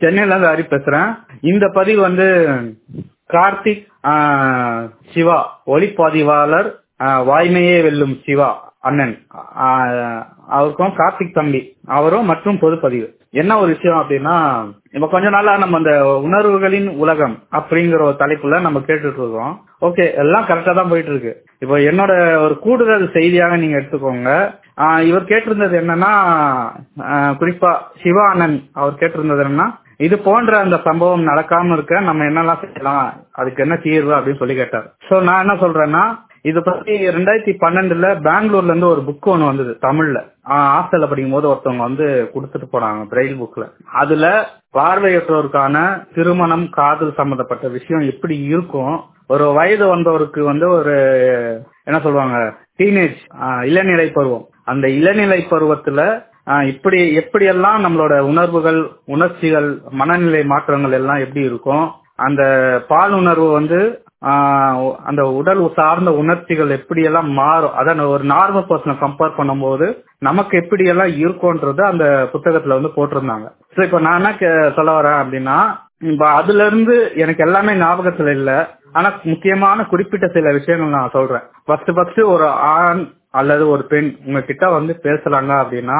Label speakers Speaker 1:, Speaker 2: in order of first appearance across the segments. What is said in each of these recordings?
Speaker 1: சென்னையில இருந்து ஹரி பேசுறேன் இந்த பதிவு வந்து கார்த்திக் ஆஹ், சிவா ஒளிப்பதிவாளர் ஆஹ், வாய்மையே வெல்லும் சிவா அண்ணன் ஆஹ், அவருக்கும் கார்த்திக் தம்பி அவரும் மற்றும் பொதுப்பதிவு என்ன ஒரு விஷயம் அப்படின்னா இப்ப கொஞ்ச நாளா நம்ம அந்த உணர்வுகளின் உலகம் அப்படிங்கிற ஒரு தலைப்புல நம்ம கேட்டுட்டு இருக்கோம் ஓகே எல்லாம் கரெக்டா தான் போயிட்டு இருக்கு இப்போ என்னோட ஒரு கூடுதல் செய்தியாக நீங்க எடுத்துக்கோங்க ஆஹ் இவர் கேட்டிருந்தது என்னன்னா ஆஹ் குறிப்பா சிவா அண்ணன் அவர் கேட்டிருந்தது என்னன்னா இது போன்ற அந்த சம்பவம் நடக்காம இருக்க நம்ம என்னெல்லாம் செய்யலாம் அதுக்கு என்ன தீர்வு அப்படின்னு சொல்லி கேட்டார் சோ நான் என்ன சொல்றேன்னா இது பத்தி ரெண்டாயிரத்தி பன்னெண்டுல பெங்களூர்ல இருந்து ஒரு புக் ஒன்று வந்தது தமிழ்ல ஹாஸ்டல்ல படிக்கும் போது ஒருத்தவங்க வந்து கொடுத்துட்டு போனாங்க பிரெயில் புக்ல அதுல பார்வையற்றோருக்கான திருமணம் காதல் சம்பந்தப்பட்ட விஷயம் எப்படி இருக்கும் ஒரு வயது வந்தவருக்கு வந்து ஒரு என்ன சொல்லுவாங்க டீனேஜ் இளநிலை பருவம் அந்த இளநிலை பருவத்துல ஆஹ் இப்படி எப்படியெல்லாம் நம்மளோட உணர்வுகள் உணர்ச்சிகள் மனநிலை மாற்றங்கள் எல்லாம் எப்படி இருக்கும் அந்த பால் உணர்வு வந்து ஆஹ் அந்த உடல் சார்ந்த உணர்ச்சிகள் எப்படியெல்லாம் மாறும் அதான் ஒரு நார்மல் பர்சனை கம்பேர் பண்ணும்போது நமக்கு எப்படியெல்லாம் இருக்கும்ன்றது அந்த புத்தகத்துல வந்து போட்டிருந்தாங்க ஸோ இப்போ நான் என்ன கே- சொல்ல வரேன் அப்படின்னா இப்ப அதுல இருந்து எனக்கு எல்லாமே ஞாபகத்துல இல்ல ஆனா முக்கியமான குறிப்பிட்ட சில விஷயங்கள் நான் சொல்றேன் ஃபர்ஸ்ட் ஃபர்ஸ்ட் ஒரு ஆண் அல்லது ஒரு பெண் உங்ககிட்ட வந்து பேசுறாங்க அப்படின்னா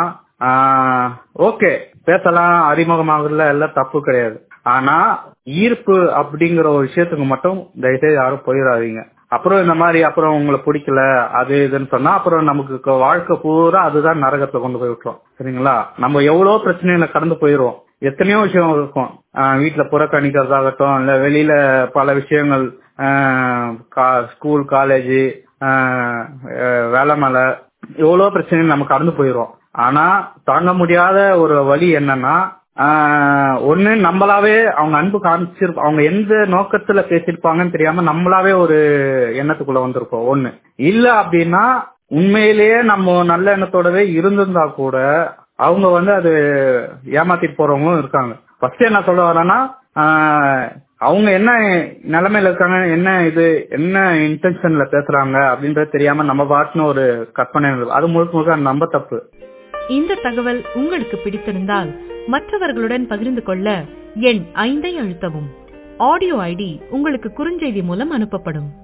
Speaker 1: ஓகே பேசலாம் அறிமுகமாகல எல்லாம் தப்பு கிடையாது ஆனா ஈர்ப்பு அப்படிங்கிற ஒரு விஷயத்துக்கு மட்டும் தயவுசெய்து யாரும் போயிடாதீங்க அப்புறம் இந்த மாதிரி அப்புறம் உங்களை பிடிக்கல அது இதுன்னு சொன்னா அப்புறம் நமக்கு க- வாழ்க்கை பூரா அதுதான் நரகத்துல கொண்டு போய் விட்டுரும் சரிங்களா நம்ம எவ்வளவு பிரச்சனைகளை கடந்து போயிடுவோம் எத்தனையோ விஷயம் இருக்கும் ஆஹ் வீட்டுல புறக்கணிக்கிறதாகட்டும் இல்ல வெளியில பல விஷயங்கள் ஆஹ் கா- ஸ்கூல் காலேஜ் வேலை மேல எவ்வளவு பிரச்சனை நம்ம கடந்து போயிடுவோம் ஆனா தாங்க முடியாத ஒரு வழி என்னன்னா ஆஹ் ஒண்ணு நம்மளாவே அவங்க அன்பு காமிச்சிருப்ப அவங்க எந்த நோக்கத்துல பேசியிருப்பாங்கன்னு தெரியாம நம்மளாவே ஒரு எண்ணத்துக்குள்ள வந்திருப்போம் ஒண்ணு இல்ல அப்படின்னா உண்மையிலேயே நம்ம நல்ல எண்ணத்தோடவே இருந்திருந்தா கூட அவங்க வந்து அது ஏமாத்திட்டு போறவங்களும் இருக்காங்க ஃபர்ஸ்ட் என்ன சொல்ல வரேன்னா ஆஹ் அவங்க என்ன நிலைமையில இருக்காங்க என்ன இது என்ன இன்டென்ஷன்ல பேசுறாங்க அப்படின்றது தெரியாம நம்ம பாட்டுன்னு ஒரு கற்பனை இருக்கு. அது முழுக்க முழுக்க நம்ம தப்பு
Speaker 2: இந்த தகவல் உங்களுக்கு பிடித்திருந்தால் மற்றவர்களுடன் பகிர்ந்து கொள்ள எண் ஐந்தை அழுத்தவும் ஆடியோ ஐடி உங்களுக்கு குறுஞ்செய்தி மூலம் அனுப்பப்படும்